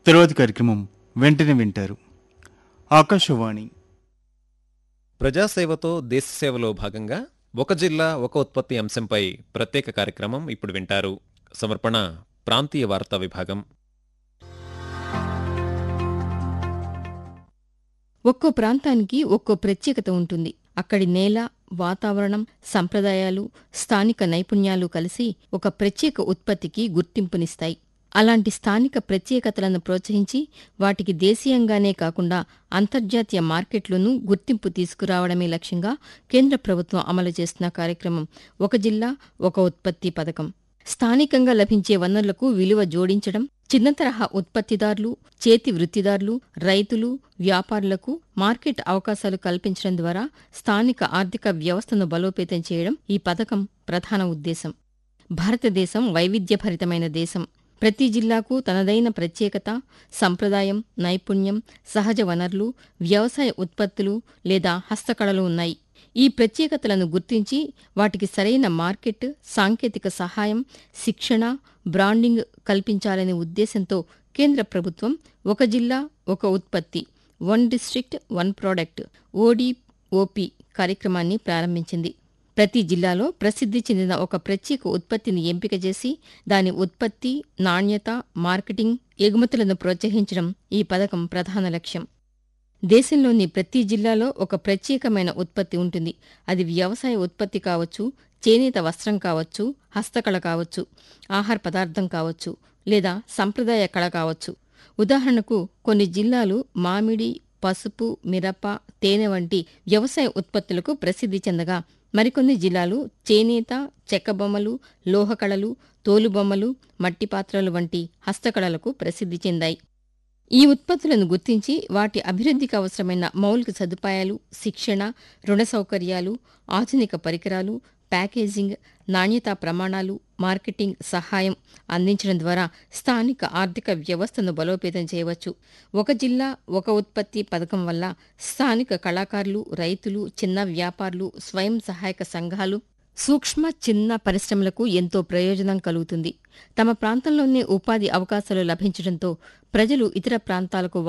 తరువాతి కార్యక్రమం వెంటనే వింటారు ఆకాశవాణి ప్రజాసేవతో దేశసేవలో భాగంగా ఒక జిల్లా ఒక ఉత్పత్తి అంశంపై ప్రత్యేక కార్యక్రమం ఇప్పుడు వింటారు సమర్పణ ప్రాంతీయ వార్తా విభాగం ఒక్కో ప్రాంతానికి ఒక్కో ప్రత్యేకత ఉంటుంది అక్కడి నేల వాతావరణం సంప్రదాయాలు స్థానిక నైపుణ్యాలు కలిసి ఒక ప్రత్యేక ఉత్పత్తికి గుర్తింపునిస్తాయి అలాంటి స్థానిక ప్రత్యేకతలను ప్రోత్సహించి వాటికి దేశీయంగానే కాకుండా అంతర్జాతీయ మార్కెట్లోనూ గుర్తింపు తీసుకురావడమే లక్ష్యంగా కేంద్ర ప్రభుత్వం అమలు చేస్తున్న కార్యక్రమం ఒక జిల్లా ఒక ఉత్పత్తి పథకం స్థానికంగా లభించే వనరులకు విలువ జోడించడం చిన్న తరహా ఉత్పత్తిదారులు చేతి వృత్తిదారులు రైతులు వ్యాపారులకు మార్కెట్ అవకాశాలు కల్పించడం ద్వారా స్థానిక ఆర్థిక వ్యవస్థను బలోపేతం చేయడం ఈ పథకం ప్రధాన ఉద్దేశం భారతదేశం వైవిధ్యభరితమైన దేశం ప్రతి జిల్లాకు తనదైన ప్రత్యేకత సంప్రదాయం నైపుణ్యం సహజ వనరులు వ్యవసాయ ఉత్పత్తులు లేదా హస్తకళలు ఉన్నాయి ఈ ప్రత్యేకతలను గుర్తించి వాటికి సరైన మార్కెట్ సాంకేతిక సహాయం శిక్షణ బ్రాండింగ్ కల్పించాలనే ఉద్దేశంతో కేంద్ర ప్రభుత్వం ఒక జిల్లా ఒక ఉత్పత్తి one district one product ODOP కార్యక్రమాన్ని ప్రారంభించింది ప్రతి జిల్లాలో ప్రసిద్ధి చెందిన ఒక ప్రత్యేక ఉత్పత్తిని ఎంపిక చేసి దాని ఉత్పత్తి నాణ్యత మార్కెటింగ్ ఎగుమతులను ప్రోత్సహించడం ఈ పథకం ప్రధాన లక్ష్యం దేశంలోని ప్రతి జిల్లాలో ఒక ప్రత్యేకమైన ఉత్పత్తి ఉంటుంది అది వ్యవసాయ ఉత్పత్తి కావచ్చు చేనేత వస్త్రం కావచ్చు హస్తకళ కావచ్చు ఆహార పదార్థం కావచ్చు లేదా సంప్రదాయ కళ కావచ్చు ఉదాహరణకు కొన్ని జిల్లాలు మామిడి పసుపు మిరప తేనె వంటి వ్యవసాయ ఉత్పత్తులకు ప్రసిద్ధి చెందగా మరికొన్ని జిల్లాలు చేనేత చెక్కబొమ్మలు లోహకళలు తోలుబొమ్మలు మట్టి పాత్రలు వంటి హస్తకళలకు ప్రసిద్ధి చెందాయి ఈ ఉత్పత్తులను గుర్తించి వాటి అభివృద్ధికి అవసరమైన మౌలిక సదుపాయాలు శిక్షణ రుణ సౌకర్యాలు ఆధునిక పరికరాలు ప్యాకేజింగ్ నాణ్యతా ప్రమాణాలు మార్కెటింగ్ సహాయం అందించడం ద్వారా స్థానిక ఆర్థిక వ్యవస్థను బలోపేతం చేయవచ్చు ఒక జిల్లా ఒక ఉత్పత్తి పథకం వల్ల స్థానిక కళాకారులు రైతులు చిన్న వ్యాపారులు స్వయం సహాయక సంఘాలు సూక్ష్మ చిన్న పరిశ్రమలకు ఎంతో ప్రయోజనం కలుగుతుంది తమ ప్రాంతంలోనే ఉపాధి అవకాశాలు లభించడంతో ప్రజలు ఇతర ప్రాంతాలకు